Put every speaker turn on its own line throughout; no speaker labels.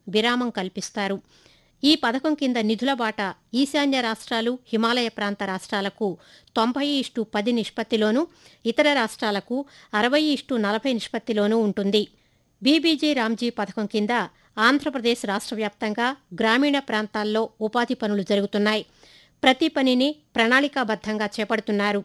విరామం కల్పిస్తారు ఈ పథకం కింద నిధుల బాట ఈశాన్య రాష్ట్రాలు హిమాలయ ప్రాంత రాష్ట్రాలకు తొంభై ఇష్టు పది నిష్పత్తిలోనూ ఇతర రాష్ట్రాలకు అరవై ఇష్టు నలభై నిష్పత్తిలోనూ ఉంటుంది బీబీజీ రామ్జీ పథకం కింద ఆంధ్రప్రదేశ్ రాష్ట్ర వ్యాప్తంగా గ్రామీణ ప్రాంతాల్లో ఉపాధి పనులు జరుగుతున్నాయి ప్రతి పనిని ప్రణాళికాబద్ధంగా చేపడుతున్నారు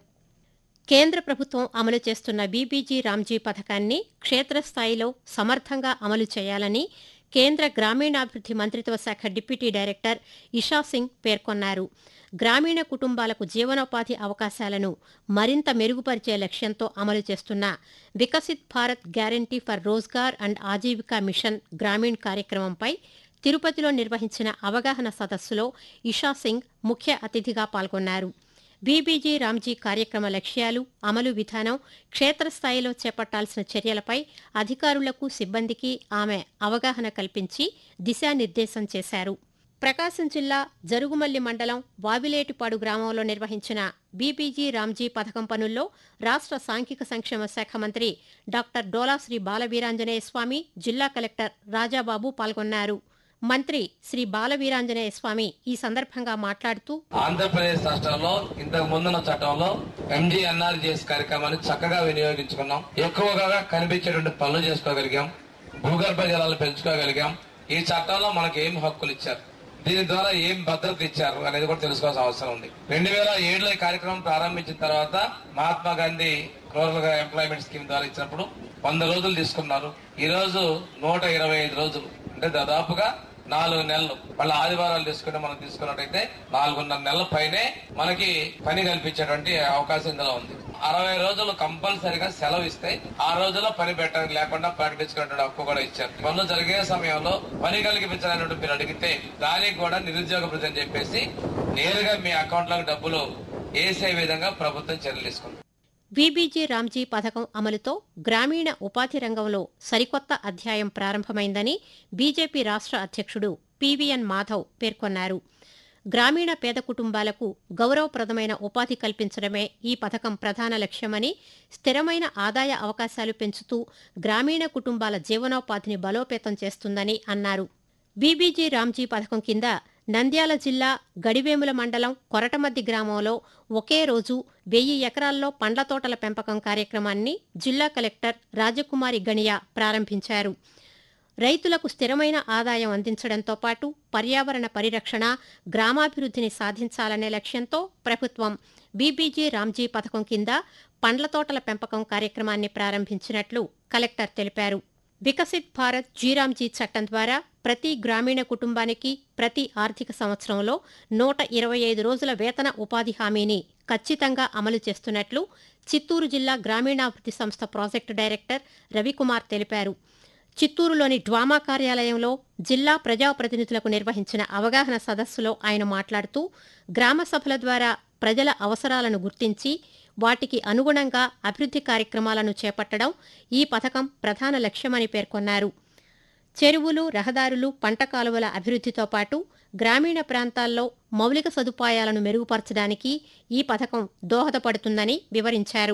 కేంద్ర ప్రభుత్వం అమలు చేస్తున్న బీబీజీ రామ్జీ పథకాన్ని క్షేత్రస్థాయిలో సమర్థంగా అమలు చేయాలని కేంద్ర గ్రామీణాభివృద్ధి మంత్రిత్వ శాఖ డిప్యూటీ డైరెక్టర్ ఇషా సింగ్ పేర్కొన్నారు గ్రామీణ కుటుంబాలకు జీవనోపాధి అవకాశాలను మరింత మెరుగుపరిచే లక్ష్యంతో అమలు చేస్తున్న Viksit Bharat guarantee for Rozgar and Ajeevika mission Gramin కార్యక్రమంపై తిరుపతిలో నిర్వహించిన అవగాహన సదస్సులో ఇషా సింగ్ ముఖ్య అతిథిగా పాల్గొన్నారు బీబీజీ రామ్జీ కార్యక్రమ లక్ష్యాలు అమలు విధానం క్షేత్రస్థాయిలో చేపట్టాల్సిన చర్యలపై అధికారులకు సిబ్బందికి ఆమె అవగాహన కల్పించి దిశానిర్దేశం చేశారు ప్రకాశం జిల్లా జరుగుమల్లి మండలం వావిలేటిపాడు గ్రామంలో నిర్వహించిన బీబీజీ రామ్జీ పథకం పనుల్లో రాష్ట్ర సాంఘిక సంక్షేమ శాఖ మంత్రి డాక్టర్ డోలాశ్రీ బాలవీరాంజనేయ స్వామి జిల్లా కలెక్టర్ రాజాబాబు పాల్గొన్నారు మంత్రి శ్రీ బాలవీరాంజనేయ స్వామి ఈ సందర్భంగా మాట్లాడుతూ
ఆంధ్రప్రదేశ్ రాష్ట్రంలో ఇంతకు ముందున్న చట్టంలో ఎంజీఎన్ఆర్జీఎస్ కార్యక్రమాన్ని చక్కగా వినియోగించుకున్నాం ఎక్కువగా కనిపించేటువంటి పనులు చేసుకోగలిగాం భూగర్భ జలాలు పెంచుకోగలిగాం ఈ చట్టంలో మనకి ఏం హక్కులు ఇచ్చారు దీని ద్వారా ఏం భద్రత ఇచ్చారు అనేది కూడా తెలుసుకోవాల్సిన అవసరం ఉంది రెండు వేల ఏడులో ఈ కార్యక్రమం ప్రారంభించిన తర్వాత Mahatma Gandhi rural employment scheme ద్వారా ఇచ్చినప్పుడు వంద రోజులు తీసుకున్నారు ఈ రోజు నూట ఇరవై ఐదు రోజులు అంటే దాదాపుగా నాలుగు నెలలు మళ్ళీ ఆదివారాలు తీసుకుంటే మనం తీసుకున్నట్టయితే నాలుగున్నర నెలల పైనే మనకి పని కల్పించేటువంటి అవకాశం ఇందులో ఉంది అరవై రోజులు కంపల్సరిగా సెలవు ఇస్తే ఆ రోజుల్లో పని పెట్టడానికి లేకుండా ప్రకటించుకునే హక్కు కూడా ఇచ్చారు పనులు జరిగే సమయంలో పని కలిగించాలని మీరు అడిగితే దానికి కూడా నిరుద్యోగ భృతి అని చెప్పేసి నేరుగా మీ అకౌంట్ లోకి డబ్బులు వేసే విధంగా ప్రభుత్వం చర్యలు తీసుకుంది
బీబీజీ రామ్జీ పథకం అమలుతో గ్రామీణ ఉపాధి రంగంలో సరికొత్త అధ్యాయం ప్రారంభమైందని బీజేపీ రాష్ట్ర అధ్యక్షుడు పీవీఎన్ మాధవ్ పేర్కొన్నారు గ్రామీణ పేద కుటుంబాలకు గౌరవప్రదమైన ఉపాధి కల్పించడమే ఈ పథకం ప్రధాన లక్ష్యమని స్థిరమైన ఆదాయ అవకాశాలు పెంచుతూ గ్రామీణ కుటుంబాల జీవనోపాధిని బలోపేతం చేస్తుందని అన్నారు బీబీజీ రామ్జీ పథకం కింద నంద్యాల జిల్లా గడివేముల మండలం కొరటమద్ది గ్రామంలో ఒకే రోజు వెయ్యి ఎకరాల్లో పండ్ల తోటల పెంపకం కార్యక్రమాన్ని జిల్లా కలెక్టర్ రాజకుమారి గణియా ప్రారంభించారు రైతులకు స్థిరమైన ఆదాయం అందించడంతో పాటు పర్యావరణ పరిరక్షణ గ్రామాభివృద్ధిని సాధించాలనే లక్ష్యంతో ప్రభుత్వం బీబీజీ రామ్జీ పథకం కింద పండ్ల తోటల పెంపకం కార్యక్రమాన్ని ప్రారంభించినట్లు కలెక్టర్ తెలిపారు వికసిత్ భారత్ జీరామ్జీ చట్టం ద్వారా ప్రతి గ్రామీణ కుటుంబానికి ప్రతి ఆర్థిక సంవత్సరంలో నూట ఇరవై ఐదు రోజుల వేతన ఉపాధి హామీని ఖచ్చితంగా అమలు చేస్తున్నట్లు చిత్తూరు జిల్లా గ్రామీణాభివృద్ధి సంస్థ ప్రాజెక్టు డైరెక్టర్ రవికుమార్ తెలిపారు చిత్తూరులోని డ్వామా కార్యాలయంలో జిల్లా ప్రజాప్రతినిధులకు నిర్వహించిన అవగాహన సదస్సులో ఆయన మాట్లాడుతూ గ్రామ సభల ద్వారా ప్రజల అవసరాలను గుర్తించి వాటికి అనుగుణంగా అభివృద్ధి కార్యక్రమాలను చేపట్టడం ఈ పథకం ప్రధాన లక్ష్యమని పేర్కొన్నారు చెరువులు రహదారులు పంట కాలువల అభివృద్ధితో పాటు గ్రామీణ ప్రాంతాల్లో మౌలిక సదుపాయాలను మెరుగుపరచడానికి ఈ పథకం దోహదపడుతుందని వివరించారు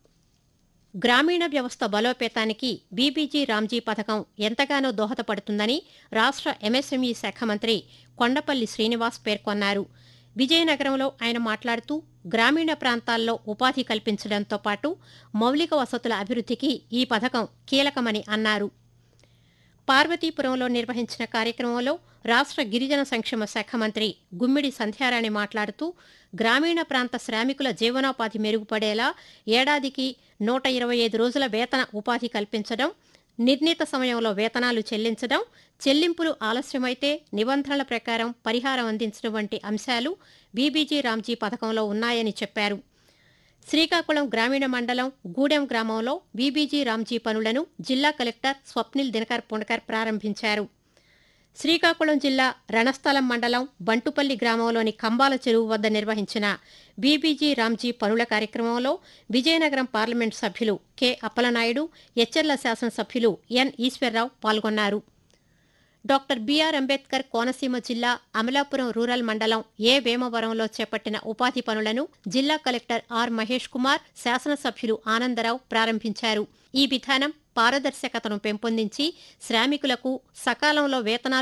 గ్రామీణ వ్యవస్థ బలోపేతానికి బీబీజీ రామ్జీ పథకం ఎంతగానో దోహదపడుతుందని రాష్ట్ర ఎంఎస్ఎంఈ శాఖ మంత్రి కొండపల్లి శ్రీనివాస్ పేర్కొన్నారు విజయనగరంలో ఆయన మాట్లాడుతూ గ్రామీణ ప్రాంతాల్లో ఉపాధి కల్పించడంతో పాటు మౌలిక వసతుల అభివృద్ధికి ఈ పథకం కీలకమని అన్నారు పార్వతీపురంలో నిర్వహించిన కార్యక్రమంలో రాష్ట్ర గిరిజన సంక్షేమ శాఖ మంత్రి గుమ్మిడి సంధ్యారాణి మాట్లాడుతూ గ్రామీణ ప్రాంత శ్రామికుల జీవనోపాధి మెరుగుపడేలా ఏడాదికి నూట ఇరవై ఐదు రోజుల వేతన ఉపాధి కల్పించడం నిర్ణీత సమయంలో వేతనాలు చెల్లించడం చెల్లింపులు ఆలస్యమైతే నిబంధనల ప్రకారం పరిహారం అందించడం వంటి అంశాలు బీబీజీ రామ్జీ పథకంలో ఉన్నాయని చెప్పారు శ్రీకాకుళం గ్రామీణ మండలం గూడెం గ్రామంలో బీబీజీ రామ్జీ పనులను జిల్లా కలెక్టర్ స్వప్నిల్ దినకర్ పుణకర్ ప్రారంభించారు శ్రీకాకుళం జిల్లా రణస్థలం మండలం బంటుపల్లి గ్రామంలోని కంబాల చెరువు వద్ద నిర్వహించిన బీబీజీ రామ్జీ పనుల కార్యక్రమంలో విజయనగరం పార్లమెంట్ సభ్యులు కె అప్పలనాయుడు ఎచ్చెర్ల శాసనసభ్యులు ఎన్ ఈశ్వర్రావు పాల్గొన్నారు డాక్టర్ బీఆర్ అంబేద్కర్ కోనసీమ జిల్లా అమలాపురం రూరల్ మండలం ఏ వేమవరంలో చేపట్టిన ఉపాధి పనులను జిల్లా కలెక్టర్ ఆర్ మహేష్ కుమార్ శాసనసభ్యులు ఆనందరావు ప్రారంభించారు ఈ విధానం పారదర్శకతను పెంపొందించి శ్రామికులకు సకాలంలో వేతనాలు